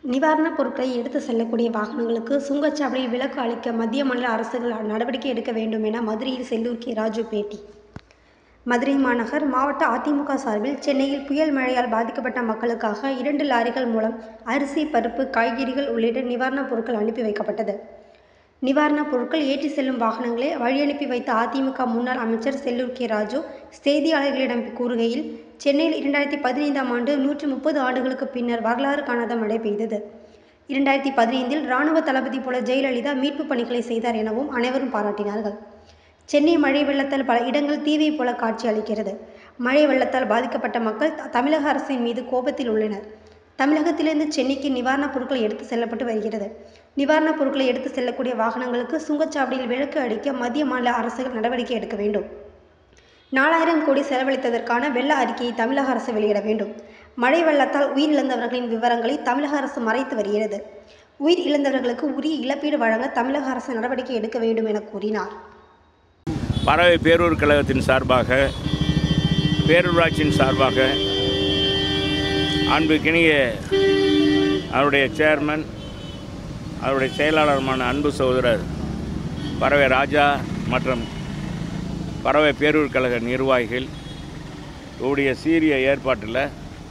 நிவாரணப் பொருட்களை எடுத்து செல்லக்கூடிய வாகனங்களுக்கு சுங்கச்சாவடியில் விலக்கு அளிக்க மத்திய மாநில அரசுகள் நடவடிக்கை எடுக்க வேண்டும் என மதுரையில் செல்லூர் கே ராஜு பேட்டி மதுரை மாநகர் மாவட்ட அதிமுக சார்பில் சென்னையில் புயல் மழையால் பாதிக்கப்பட்ட மக்களுக்காக இரண்டு லாரிகள் மூலம் அரிசி பருப்பு காய்கறிகள் உள்ளிட்ட நிவாரணப் பொருட்கள் அனுப்பி வைக்கப்பட்டது நிவாரணப் பொருட்கள் ஏற்றி செல்லும் வாகனங்களை வழியனுப்பி வைத்த அதிமுக முன்னாள் அமைச்சர் செல்லூர் கே ராஜு செய்தியாளர்களிடம் கூறுகையில் சென்னையில் இரண்டாயிரத்தி பதினைந்தாம் ஆண்டு நூற்றி முப்பது ஆண்டுகளுக்கு பின்னர் வரலாறு காணாத மழை பெய்தது இரண்டாயிரத்தி பதினைந்தில் இராணுவ தளபதி போல ஜெயலலிதா மீட்புப் பணிகளை செய்தார் எனவும் அனைவரும் பாராட்டினார்கள் சென்னை மழை வெள்ளத்தால் பல இடங்கள் தீவை போல காட்சி அளிக்கிறது மழை வெள்ளத்தால் பாதிக்கப்பட்ட மக்கள் த- தமிழக அரசின் மீது கோபத்தில் உள்ளனர் தமிழகத்திலிருந்து சென்னைக்கு நிவாரணப் பொருட்கள் எடுத்து செல்லப்பட்டு வருகிறது நிவாரணப் பொருட்களை எடுத்து செல்லக்கூடிய வாகனங்களுக்கு சுங்கச்சாவடியில் விலக்கு அளிக்க மத்திய மாநில அரசுகள் நடவடிக்கை எடுக்க வேண்டும் நாலாயிரம் கோடி செலவழித்ததற்கான வெள்ள அறிக்கையை தமிழக அரசு வெளியிட வேண்டும் மழை வெள்ளத்தால் உயிரிழந்தவர்களின் விவரங்களை தமிழக அரசு மறைத்து வருகிறது உயிர் இழந்தவர்களுக்கு உரிய இழப்பீடு வழங்க தமிழக அரசு நடவடிக்கை எடுக்க வேண்டும் என கூறினார் பறவை பேரூர் கழகத்தின் சார்பாக பேரூராட்சியின் சார்பாக அன்புக்கினிய அவருடைய சேர்மன் அவருடைய செயலாளருமான அன்பு சகோதரர் பறவை ராஜா மற்றும் பறவை பேரூர் கழக நிர்வாகிகள் உடைய சீரிய ஏற்பாட்டில்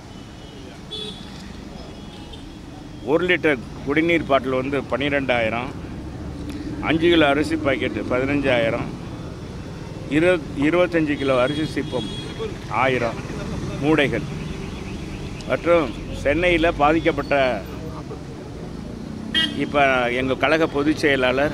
ஒரு லிட்டர் குடிநீர் பாட்டில் வந்து பன்னிரெண்டாயிரம் அஞ்சு கிலோ அரிசி பாக்கெட்டு பதினஞ்சாயிரம் இரு இருபத்தஞ்சி கிலோ அரிசி சிப்பம் ஆயிரம் மூடைகள் மற்றும் சென்னையில் பாதிக்கப்பட்ட இப்போ எங்கள் கழக பொதுச் செயலாளர்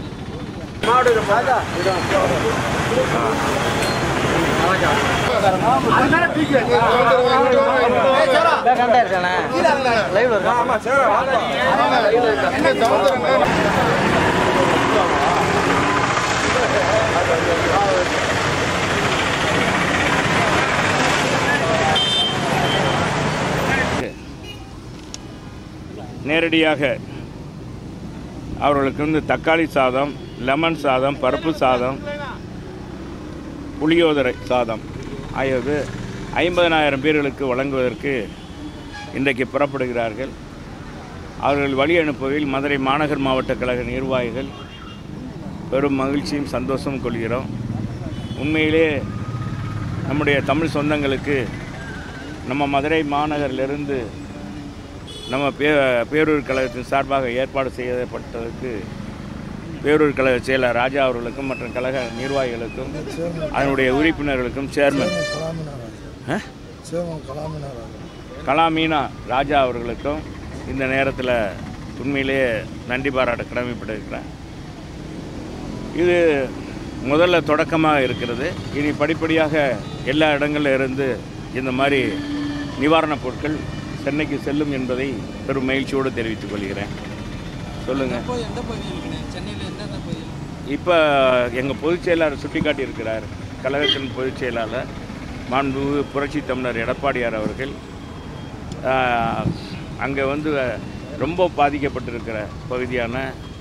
நேரடியாக அவர்களுக்கு வந்து தக்காளி சாதம் லெமன் சாதம் பருப்பு சாதம் புளியோதரை சாதம் ஆகியது ஐம்பதனாயிரம் பேர்களுக்கு வழங்குவதற்கு இன்றைக்கு புறப்படுகிறார்கள் அவர்கள் வழி அனுப்புவதில் மதுரை மாநகர் மாவட்ட கழக நிர்வாகிகள் பெரும் மகிழ்ச்சியும் சந்தோஷமும் கொள்கிறோம் உண்மையிலே நம்முடைய தமிழ் சொந்தங்களுக்கு நம்ம மதுரை மாநகரிலிருந்து நம்ம பே பேரூர் கழகத்தின் சார்பாக ஏற்பாடு செய்யப்பட்டதற்கு பேரூர் கழக செயலர் ராஜா அவர்களுக்கும் மற்றும் கழக நிர்வாகிகளுக்கும் அதனுடைய உறுப்பினர்களுக்கும் சேர்மன் ஆ? கலாமீனா ராஜா அவர்களுக்கும் இந்த நேரத்தில் உண்மையிலேயே நன்றி பாராட்ட கடமைப்பட்டிருக்கிறேன் இது முதல்ல தொடக்கமாக இருக்கிறது இனி படிப்படியாக எல்லா இடங்களில் இருந்து இந்த மாதிரி நிவாரணப் பொருட்கள் சென்னைக்கு செல்லும் என்பதை பெரும் மகிழ்ச்சியோடு தெரிவித்துக் கொள்கிறேன் சொல்லுங்கள் இப்போ எந்த பகுதியில் இருக்குண்ணே சென்னையில் எந்தெந்த பகுதியில் இப்போ எங்கள் பொதுச் செயலாளர் சுட்டிக்காட்டி இருக்கிறார் கழகத்தின் பொதுச் செயலாளர் மாண்புமிகு புரட்சி தமிழர் எடப்பாடியார் அவர்கள் அங்கே வந்து ரொம்ப பாதிக்கப்பட்டிருக்கிற பகுதியான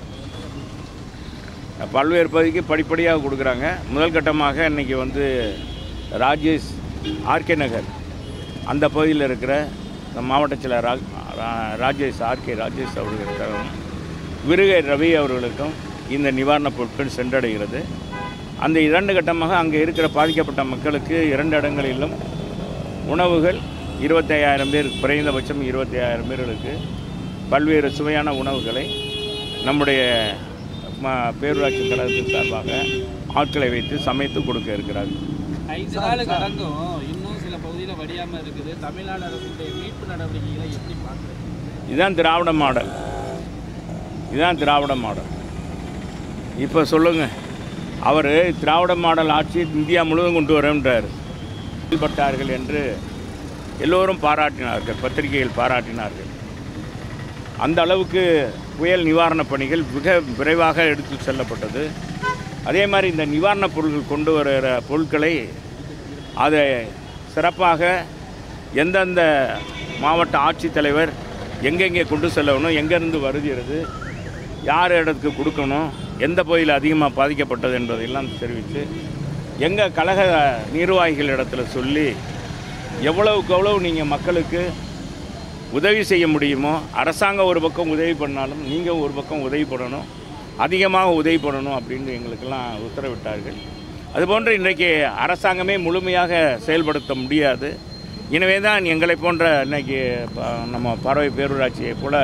பல்வேறு பகுதிக்கு படிப்படியாக கொடுக்குறாங்க முதல் கட்டமாக இன்றைக்கி வந்து ராஜேஷ் ஆர்கே நகர் அந்த பகுதியில் இருக்கிற இந்த மாவட்ட செயலர் ரா- ரா- ராஜேஷ் ஆர்கே ராஜேஷ் அவர்களுக்கும் விருகை ரவி அவர்களுக்கும் இந்த நிவாரணப் பொருட்கள் சென்றடைகிறது அந்த இரண்டு கட்டமாக அங்கே இருக்கிற பாதிக்கப்பட்ட மக்களுக்கு இரண்டு இடங்களிலும் உணவுகள் இருபத்தையாயிரம் பேர் குறைந்தபட்சம் இருபத்தையாயிரம் பேர்களுக்கு பல்வேறு சுவையான உணவுகளை நம்முடைய ம- பேரூராட்சி கழகத்தின் சார்பாக ஆட்களை வைத்து சமைத்து கொடுக்க இருக்கிறார்கள் ஐந்து நாள் கடந்தும் இன்னும் சில பகுதியில் வடியாமல் இருக்குது தமிழ்நாடு அரசுடைய மீட்பு நடவடிக்கைகளை எப்படி பார்க்குறது இதுதான் திராவிட மாடல் இதுதான் திராவிட மாடல் இப்போ சொல்லுங்க அவர் திராவிட மாடல் ஆட்சி இந்தியா முழுவதும் கொண்டு வரேன்றார் செயல்பட்டார்கள் என்று எல்லோரும் பாராட்டினார்கள் பத்திரிகையில் பாராட்டினார்கள் அந்த அளவுக்கு புயல் நிவாரணப் பணிகள் மிக விரைவாக எடுத்து செல்லப்பட்டது அதே மாதிரி இந்த நிவாரணப் பொருட்கள் கொண்டு வருகிற பொருட்களை அதை சிறப்பாக எந்தெந்த மாவட்ட ஆட்சித்தலைவர் எங்கெங்கே கொண்டு செல்லணும் எங்கேருந்து வருகிறது யார் இடத்துக்கு கொடுக்கணும் எந்த பகுதியில் அதிகமாக பாதிக்கப்பட்டது என்பதையெல்லாம் தெரிவித்து எங்கள் கழக நிர்வாகிகள் இடத்துல சொல்லி எவ்வளவுக்கு எவ்வளவு நீங்கள் மக்களுக்கு உதவி செய்ய முடியுமோ அரசாங்கம் ஒரு பக்கம் உதவி பண்ணாலும் நீங்கள் ஒரு பக்கம் உதவி பண்ணணும் அதிகமாக உதவி பண்ணணும் அப்படின்னு எங்களுக்கெல்லாம் உத்தரவிட்டார்கள் அதுபோன்று இன்றைக்கு அரசாங்கமே முழுமையாக செயல்படுத்த முடியாது எனவே தான் எங்களை போன்ற இன்னைக்கு ப- நம்ம பறவை பேரூராட்சியை போல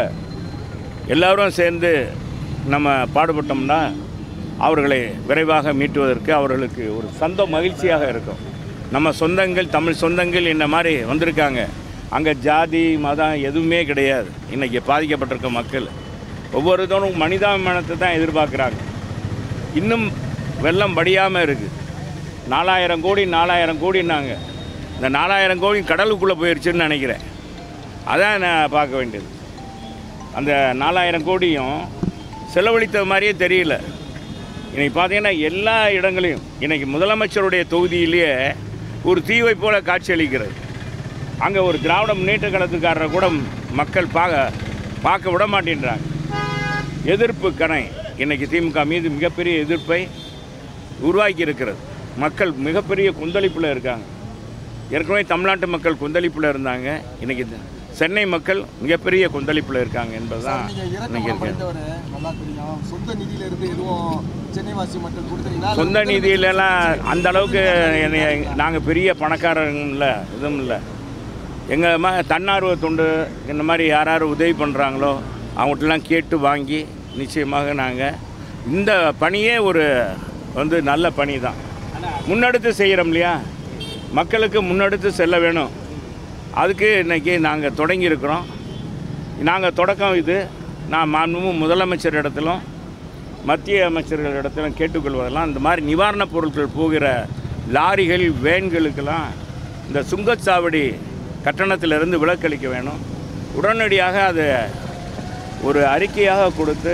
எல்லாரும் சேர்ந்து நம்ம பாடுபட்டோம்னா அவர்களை விரைவாக மீட்டுவதற்கு அவர்களுக்கு ஒரு சொந்த மகிழ்ச்சியாக இருக்கும் நம்ம சொந்தங்கள் தமிழ் சொந்தங்கள் இந்த மாதிரி வந்திருக்காங்க அங்கே ஜாதி மதம் எதுவுமே கிடையாது இன்றைக்கி பாதிக்கப்பட்டிருக்க மக்கள் ஒவ்வொருத்தரும் மனிதாபிமானத்தை தான் எதிர்பார்க்குறாங்க இன்னும் வெள்ளம் வடியாமல் இருக்குது நாலாயிரம் கோடி நாலாயிரம் கோடின்னாங்க இந்த நாலாயிரம் கோடி கடலுக்குள்ளே போயிடுச்சுன்னு நினைக்கிறேன் அதான் நான் பார்க்க வேண்டியது அந்த நாலாயிரம் கோடியும் செலவழித்த மாதிரியே தெரியல இன்னைக்கு பார்த்தீங்கன்னா எல்லா இடங்களையும் இன்னைக்கு முதலமைச்சருடைய தொகுதியிலேயே ஒரு தீவை போல காட்சியளிக்கிறது அங்கே ஒரு திராவிட முன்னேற்ற கழகத்துக்காரரை கூட மக்கள் பார்க்க பார்க்க விட மாட்டேன்றாங்க எதிர்ப்பு கணை இன்னைக்கு திமுக மீது மிகப்பெரிய எதிர்ப்பை உருவாக்கி இருக்கிறது மக்கள் மிகப்பெரிய கொந்தளிப்பில் இருக்காங்க ஏற்கனவே தமிழ்நாட்டு மக்கள் கொந்தளிப்பில் இருந்தாங்க இன்னைக்கு இந்த சென்னை மக்கள் மிகப்பெரிய கொந்தளிப்பில் இருக்காங்க என்பதுதான் நீங்க இன்னைக்கு இறக்கம் இருக்கு அடைந்தவர் நல்லா தெரியும் சொந்த நிதியில இருந்து எதுவும் சென்னை வாசி மக்கள் கொடுத்தீங்களா சொந்த நிதியிலலாம் அந்த அளவுக்கு நாங்கள் பெரிய பணக்காரங்க இல்லை இதுவும் இல்லை எங்கள் ம தன்னார்வ தொண்டு இந்த மாதிரி யார் யார் உதவி பண்ணுறாங்களோ அவங்கள்ட்டலாம் கேட்டு வாங்கி நிச்சயமாக நாங்கள் இந்த பணியே ஒரு வந்து நல்ல பணி தான் முன்னெடுத்து செய்கிறோம் இல்லையா மக்களுக்கு முன்னெடுத்து செல்ல வேணும் அதுக்கு இன்றைக்கி நாங்கள் தொடங்கியிருக்கிறோம் நாங்கள் தொடக்கம் இது நான் மாண்புமிகு முதலமைச்சர் இடத்திலும் மத்திய அமைச்சர்கள் இடத்திலும் கேட்டுக்கொள்வதெல்லாம் இந்த மாதிரி நிவாரணப் பொருட்கள் போகிற லாரிகள் வேன்களுக்கெல்லாம் இந்த சுங்கச்சாவடி கட்டணத்திலிருந்து விலக்களிக்க வேணும் உடனடியாக அதை ஒரு அறிக்கையாக கொடுத்து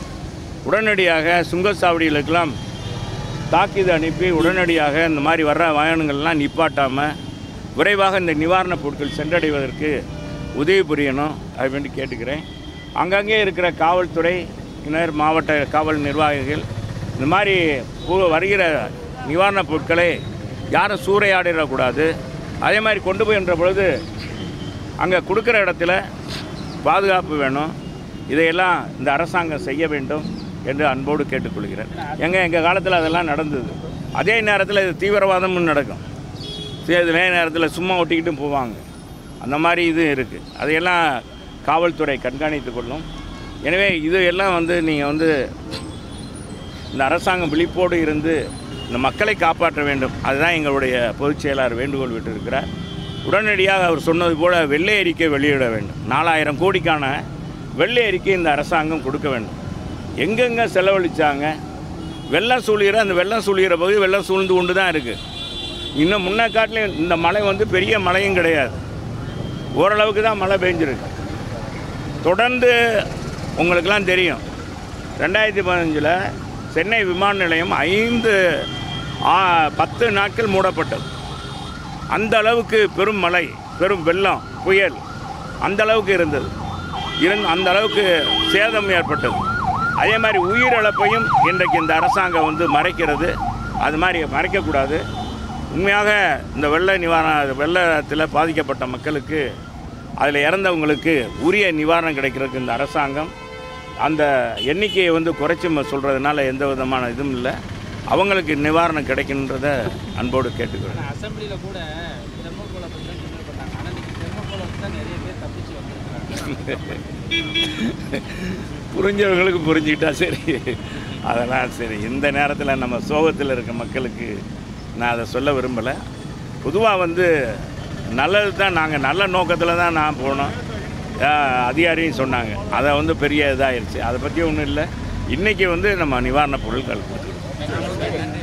உடனடியாக சுங்கச்சாவடிகளுக்கெல்லாம் தாக்கீது அனுப்பி உடனடியாக இந்த மாதிரி வர்ற வாகனங்கள்லாம் நிப்பாட்டாமல் விரைவாக இந்த நிவாரணப் பொருட்கள் சென்றடைவதற்கு உதவி புரியணும் அது வேண்டி கேட்டுக்கிறேன் அங்கங்கே இருக்கிற காவல்துறை இனர் மாவட்ட காவல் நிர்வாகிகள் இந்த மாதிரி பு- வருகிற நிவாரணப் பொருட்களை யாரும் சூறையாடிடக்கூடாது அதே மாதிரி கொண்டு போயின்ற பொழுது அங்கே கொடுக்குற இடத்துல பாதுகாப்பு வேணும் இதையெல்லாம் இந்த அரசாங்கம் செய்ய வேண்டும் என்று அன்போடு கேட்டுக்கொள்கிறேன் எங்க எங்கள் காலத்தில் அதெல்லாம் நடந்தது அதே நேரத்தில் இது தீவிரவாதமும் நடக்கும் சரி, அதே நேரத்தில் சும்மா ஒட்டிக்கிட்டும் போவாங்க அந்த மாதிரி இது இருக்குது அதையெல்லாம் காவல்துறை கண்காணித்து கொள்ளும் எனவே இது எல்லாம் வந்து நீங்கள் வந்து இந்த அரசாங்கம் விழிப்போடு இருந்து இந்த மக்களை காப்பாற்ற வேண்டும் அதுதான் எங்களுடைய பொதுச் செயலாளர் வேண்டுகோள் விட்டிருக்கிறார் உடனடியாக அவர் சொன்னது போல வெள்ளை அறிக்கை வெளியிட வேண்டும் நாலாயிரம் கோடிக்கான வெள்ளை அறிக்கை இந்த அரசாங்கம் கொடுக்க வேண்டும் எங்கெங்கே செலவழித்தாங்க வெள்ளம் சூழ்கிற அந்த வெள்ளம் சூழ்கிற பகுதி வெள்ளம் சூழ்ந்து கொண்டு தான் இருக்குது இன்னும் முன்ன காட்டிலும் இந்த மழை வந்து பெரிய மழையும் கிடையாது ஓரளவுக்கு தான் மழை பெஞ்சிருக்கு தொடர்ந்து உங்களுக்கெல்லாம் தெரியும் ரெண்டாயிரத்தி பதினஞ்சில் சென்னை விமான நிலையம் ஐந்து ஆ, பத்து நாட்கள் மூடப்பட்டது அந்த அளவுக்கு பெரும் மழை பெரும் வெள்ளம் புயல் அந்த அளவுக்கு இருந்தது இருந் அந்த அளவுக்கு சேதம் ஏற்பட்டது அதே மாதிரி உயிரிழப்பையும் இன்றைக்கு இந்த அரசாங்கம் வந்து மறைக்கிறது அது மாதிரி மறைக்கக்கூடாது உண்மையாக இந்த வெள்ள நிவாரண வெள்ளத்தில் பாதிக்கப்பட்ட மக்களுக்கு அதில் இறந்தவங்களுக்கு உரிய நிவாரணம் கிடைக்கிறதுக்கு இந்த அரசாங்கம் அந்த எண்ணிக்கையை வந்து குறைச்சி சொல்கிறதுனால எந்த விதமான இதுவும் இல்லை அவங்களுக்கு நிவாரணம் கிடைக்குன்றத அன்போடு கேட்டுக்கிறேன் ஆனால் அசம்பிளியில் கூட தெர்மோகோலை பற்றி தான் கிண்டல் பண்ணாங்க ஆனால் இன்னைக்கு தெர்மோகோலை வச்சு தான் நிறைய பேர் தப்பிச்சு வந்திருக்காங்க புரிஞ்சவங்களுக்கு புரிஞ்சுக்கிட்டா சரி அதெல்லாம் சரி இந்த நேரத்தில் நம்ம சோகத்தில் இருக்க மக்களுக்கு நான் அதை சொல்ல விரும்பலை பொதுவாக வந்து நல்லது தான் நாங்கள் நல்ல நோக்கத்தில் தான் நான் போனோம் ஆஹ் அதிகாரியும் சொன்னாங்க அதை வந்து பெரிய இதாகிருச்சு அதை பற்றி ஒன்றும் இல்லை இன்றைக்கி வந்து நம்ம நிவாரணப் பொருட்கள் கொடுத்துருக்கோம்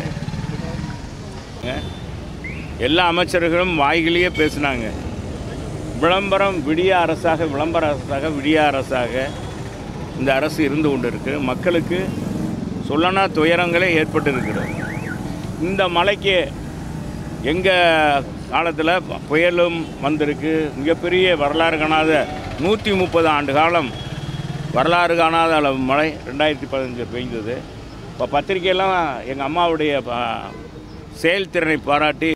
எல்லா அமைச்சர்களும் வாய்களையே பேசினாங்க விளம்பரம் விடிய அரசாக விளம்பர அரசாக விடிய அரசாக இந்த அரசு இருந்து கொண்டு இருக்கு மக்களுக்கு சொல்லனா துயரங்களே ஏற்பட்டு இருக்கிறது இந்த மழைக்கு எங்கள் காலத்தில் புயலும் வந்திருக்கு மிகப்பெரிய வரலாறு காணாத நூற்றி முப்பது ஆண்டு காலம் வரலாறு காணாத அளவு மழை ரெண்டாயிரத்தி பதினஞ்சு பெய்தது இப்போ பத்திரிக்கையெல்லாம் எங்கள் அம்மாவுடைய ப- செயல்திறனை பாராட்டி